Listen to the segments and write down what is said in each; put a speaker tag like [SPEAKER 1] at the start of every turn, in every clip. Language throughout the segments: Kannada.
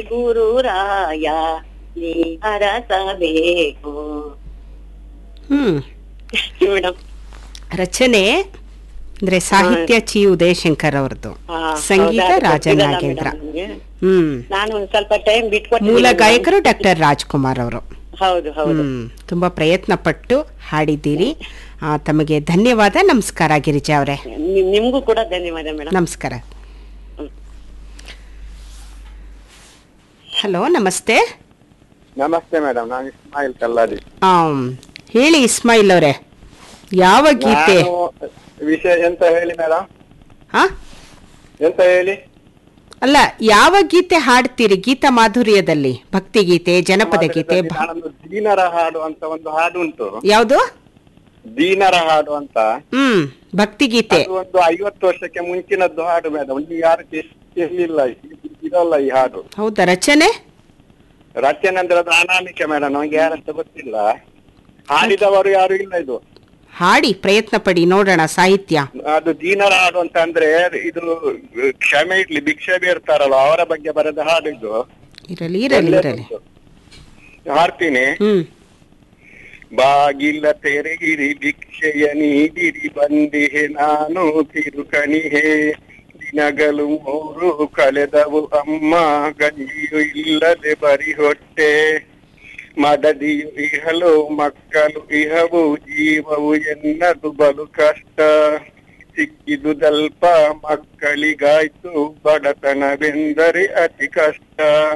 [SPEAKER 1] ಗುರು ರಾಯ ನೀ ಹರಸಬೇಕು
[SPEAKER 2] ಹ್ಮ್
[SPEAKER 1] ಮೇಡಮ್
[SPEAKER 2] ರಚನೆ ಅಂದ್ರೆ ಸಾಹಿತ್ಯ ಚಿ ಉದಯಶಂಕರ್ ಅವ್ರದ್ದು ಸಂಗೀತ ರಾಜ ನಾಗೇಂದ್ರ ಹ್ಮ್
[SPEAKER 1] ನಾನು ಒಂದ್ ಸ್ವಲ್ಪ ಟೈಮ್ ಬಿಟ್ಕೊಟ್ಟು
[SPEAKER 2] ಮೂಲ ಗಾಯಕರು ಡಾಕ್ಟರ್ ರಾಜ್ಕುಮಾರ್ ಅವರು
[SPEAKER 1] ಹೌದು ಹೌದು
[SPEAKER 2] ಹ್ಮ್ ತುಂಬಾ ಪ್ರಯತ್ನ ಪಟ್ಟು ಹಾಡಿದ್ದೀರಿ ಆ, ತಮಗೆ ಧನ್ಯವಾದ ನಮಸ್ಕಾರ ಗಿರಿಜಾ ಅವರೇ
[SPEAKER 1] ನಿ- ನಿಮ್ಗೂ ಕೂಡ ಧನ್ಯವಾದ ಮೇಡಮ್
[SPEAKER 2] ನಮಸ್ಕಾರ ಹಲೋ ನಮಸ್ತೆ
[SPEAKER 3] ನಮಸ್ತೆ ಮೇಡಮ್ ನಾನು ಇಸ್ಮಾಯಿಲ್ ಕಲ್ಲಾಡಿ
[SPEAKER 2] ಆಮ್, ಹೇಳಿ ಇಸ್ಮಾಯಿಲ್ ಅವರೇ ಯಾವ ಗೀತೆ
[SPEAKER 3] ನಾನು ವಿಷಯ ಎಂತ ಹೇಳಿ ಮೇಡಮ್
[SPEAKER 2] ಹಾ
[SPEAKER 3] ಎಂತ ಹೇಳಿ
[SPEAKER 2] ಅಲ್ಲ ಯಾವ ಗೀತೆ ಹಾಡ್ತೀರಿ ಗೀತ ಮಾಧುರ್ಯದಲ್ಲಿ ಭಕ್ತಿ ಗೀತೆ ಜನಪದ ಗೀತೆ ಭ-
[SPEAKER 3] ನಾನೊಂದು ದೀನರ ಹಾಡು ಅಂತ ಒಂದು ಹಾಡು ಉಂಟು
[SPEAKER 2] ಯಾವುದು
[SPEAKER 3] ದೀನರ ಹಾಡು ಅಂತ
[SPEAKER 2] ಹ್ಮ್ ಭಕ್ತಿ ಗೀತೆ
[SPEAKER 3] ಅದು ಒಂದು ಐವತ್ತು ವರ್ಷಕ್ಕೆ ಮುಂಚಿನದ್ದು ಹಾಡು ಮೇಡಮ್ ನೀವು ಯಾರು ಕೇಳಲಿಲ್ಲ ಇರಲ್ಲ ಈ ಹಾಡು
[SPEAKER 2] ಹೌದಾ ರಚನೆ
[SPEAKER 3] ರಚನೆ ಅಂದ್ರೆ ಅದು ಅನಾಮಿಕ ಮೇಡಮ್ ನಮಗೆ ಯಾರಂತ ಗೊತ್ತಿಲ್ಲ ಹಾಡಿದವರು ಯಾರು ಇಲ್ಲ ಇದು
[SPEAKER 2] ಹಾಡಿ ಪ್ರಯತ್ನ ಪಡಿ ನೋಡೋಣ ಸಾಹಿತ್ಯ
[SPEAKER 3] ಅದು ದೀನರ ಹಾಡು ಅಂತ ಅಂದ್ರೆ ಇದು ಕ್ಷಮೆ ಇರ್ಲಿ ಭಿಕ್ಷೆ ಬೇರ್ತಾರಲ್ಲ ಅವರ ಬಗ್ಗೆ ಬರೆದ ಹಾಡು ಇದು
[SPEAKER 2] ಇರಲಿ ಇರಲಿ ಇರಲಿ
[SPEAKER 3] ಒಳ್ಳೆದುಂಟು. ಹಾಡ್ತೀನಿ
[SPEAKER 2] ಹ್ಮ್
[SPEAKER 3] ಬಾಗಿಲ ತೆರೆಗಿರಿ ಭಿಕ್ಷೆಯ ನೀಡಿರಿ ಬಂದಿಹೆ ನಾನು ತಿರುಕಣಿಹೆ ದಿನಗಳು ಮೂರು ಕಳೆದವು ಅಮ್ಮ ಗಂಜಿಯು ಇಲ್ಲದೆ ಬರಿ ಹೊಟ್ಟೆ ಮಡದಿಯು ಇಹಲು ಮಕ್ಕಳು ಇಹವು ಜೀವವು ಎನ್ನದು ಬಲು ಕಷ್ಟ ಸಿಕ್ಕಿದು ದಲ್ಪ ಮಕ್ಕಳಿಗಾಯ್ತು ಬಡತನವೆಂದರೆ ಅತಿ ಕಷ್ಟ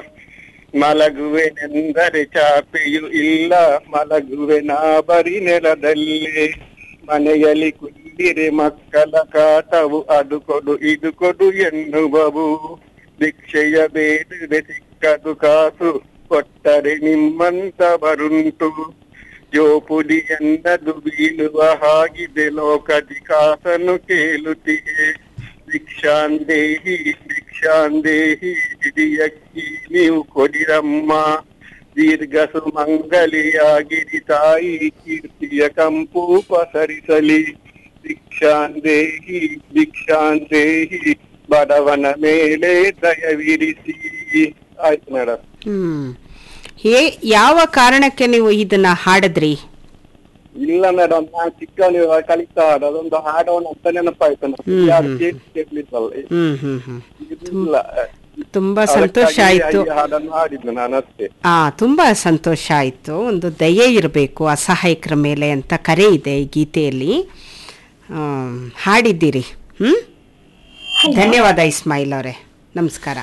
[SPEAKER 3] ಮಲಗುವೆನೆಂದರೆ ಚಾಪೆಯು ಇಲ್ಲ ಮಲಗುವೆ ನಾ ಬರಿ ನೆಲದಲ್ಲಿ ಮನೆಯಲ್ಲಿ ಕುಂದಿರೆ ಮಕ್ಕಳ ಕಾಟವು ಅದು ಕೊಡು ಇದು ಕೊಡು ಎನ್ನುವವು ಭಿಕ್ಷೆಯ ಬೇಡುವೆ ಸಿಕ್ಕದು ಕಾಸು ಕೊಟ್ಟರೆ ನಿಮ್ಮಂತವರುಂಟು ಜೋಪುಡಿ ಎನ್ನದು ಬೀಳುವ ಹಾಗಿದೆ ಲೋಕದಿ ಕಾಸನ್ನು ಕೇಳುತ್ತಿಗೆ ಭಿಕ್ಷಾಂದೇಹಿ ಭಿಕ್ಷಾಂದೇಹಿ ಹಿಡಿಯಕ್ಕಿ ನೀವು ಕೊಡಿರಮ್ಮ ದೀರ್ಘ ಸುಮಂಗಲಿಯಾಗಿರಿ ತಾಯಿ ಕೀರ್ತಿಯ ಕಂಪು ಪಸರಿಸಲಿ ಭಿಕ್ಷಾಂದೇಹಿ ಭಿಕ್ಷಾಂದೇಹಿ ಬಡವನ ಮೇಲೆ ದಯವಿರಿಸಿ ಆಯ್ತು ಮೇಡಮ್
[SPEAKER 2] ಹ್ಮ್ ಹೇ ಯಾವ ಕಾರಣಕ್ಕೆ ನೀವು ಇದನ್ನ ಹಾಡಿದ್ರಿ
[SPEAKER 3] ಇಲ್ಲ ಮೇಡಮ್ ನಾನು ಚಿಕ್ಕವನಿರುವಾಗ ಕಲಿತಾ ಹಾಡು ಅದೊಂದು ಹಾಡೋಣ ಅಂತ ನೆನಪಾಯ್ತು ನನಗೆ.
[SPEAKER 2] ಹ್ಮ್,
[SPEAKER 3] ಯಾರು
[SPEAKER 2] ಹ್ಮ್.
[SPEAKER 3] ಕೇಳಿ ಕೇಳಲಿಲ್ಲಲ್ಲ
[SPEAKER 2] ಹ್ಮ್ ಹ್ಮ್ ಹ್ಮ್
[SPEAKER 3] ಇಲ್ಲ
[SPEAKER 2] ತುಂಬಾ ಸಂತೋಷ
[SPEAKER 3] ಅದಕ್ಕಾಗಿ
[SPEAKER 2] ಆಯ್ತು
[SPEAKER 3] ಈ ಹಾಡನ್ನು ಹಾಡಿದ್ದು ನಾನು ಅಷ್ಟೇ
[SPEAKER 2] ಆ ತುಂಬಾ ಸಂತೋಷ ಆಯ್ತು ಒಂದು ದಯೆ ಇರಬೇಕು ಅಸಹಾಯಕರ ಮೇಲೆ ಅಂತ ಕರೆ ಇದೆ ಈ ಗೀತೆಯಲ್ಲಿ ಆಮ್, ಹಾಡಿದ್ದೀರಿ ಹ್ಮ್ ಧನ್ಯವಾದ ಇಸ್ಮಾಯಿಲ್ ಅವರೇ ನಮಸ್ಕಾರ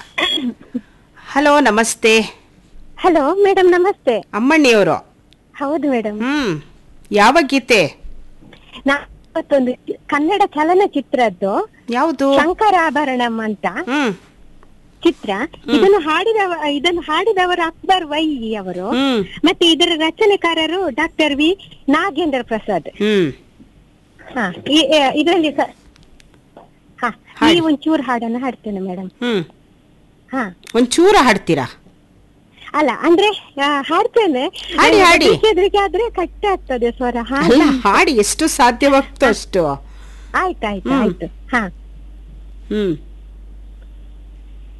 [SPEAKER 2] ಹಲೋ ನಮಸ್ತೆ
[SPEAKER 4] ಹಲೋ ಮೇಡಮ್ ನಮಸ್ತೆ
[SPEAKER 2] ಅಮ್ಮಣ್ಣಿಯವರು
[SPEAKER 4] ಹೌದು ಮೇಡಮ್
[SPEAKER 2] ಹ್ಮ್ ಯಾವ ಗೀತೆ
[SPEAKER 4] ನಾ ಇವತ್ತೊಂದು ಚಿ- ಕನ್ನಡ ಚಲನಚಿತ್ರದ್ದು
[SPEAKER 2] ಯಾವುದು
[SPEAKER 4] ಶಂಕರಾಭರಣಂ ಅಂತ
[SPEAKER 2] ಹ್ಮ್
[SPEAKER 4] ಚಿತ್ರ ಇದನ್ನು ಹಾಡಿದವ ಇದನ್ನು ಹಾಡಿದವರು ಅಕ್ಬರ್ ವೈ ಅವರು
[SPEAKER 2] ಹ್ಮ್
[SPEAKER 4] ಮತ್ತೆ ಇದರ ರಚನೆಕಾರರು ಡಾಕ್ಟರ್ ವಿ ನಾಗೇಂದ್ರ ಪ್ರಸಾದ್
[SPEAKER 2] ಹ್ಮ್
[SPEAKER 4] ಹಾ ಈ- ಆ, ಇದರಲ್ಲಿ ಸ- ಹಾ
[SPEAKER 2] ಹಾಡಿ.
[SPEAKER 4] ಈ ಒಂಚೂರು ಹಾಡನ್ನು ಹಾಡ್ತೇನೆ ಮೇಡಮ್
[SPEAKER 2] ಹ್ಮ್
[SPEAKER 4] ಹಾ
[SPEAKER 2] ಒಂಚೂರ ಹಾಡ್ತೀರಾ
[SPEAKER 4] ಅಲ್ಲ ಅಂದ್ರೆ ಆ, ಹಾಡ್ತೇನೆ
[SPEAKER 2] ಹಾಡಿ, ಹಾಡಿ.
[SPEAKER 4] ಹೆದ್ರಿಕೆ ಆದ್ರೆ ಕಟ್ಟ ಆಗ್ತದೆ ಸ್ವರ ಹಾ
[SPEAKER 2] ಅಲ್ಲ ಹಾಡಿ ಎಷ್ಟು ಸಾಧ್ಯವಾಗ್ತೋ ಅಷ್ಟು
[SPEAKER 4] ಆಯ್ತಾಯ್ತು
[SPEAKER 2] ಹ್ಮ್.
[SPEAKER 4] ಆಯ್ತು ಹಾ
[SPEAKER 2] ಹ್ಮ್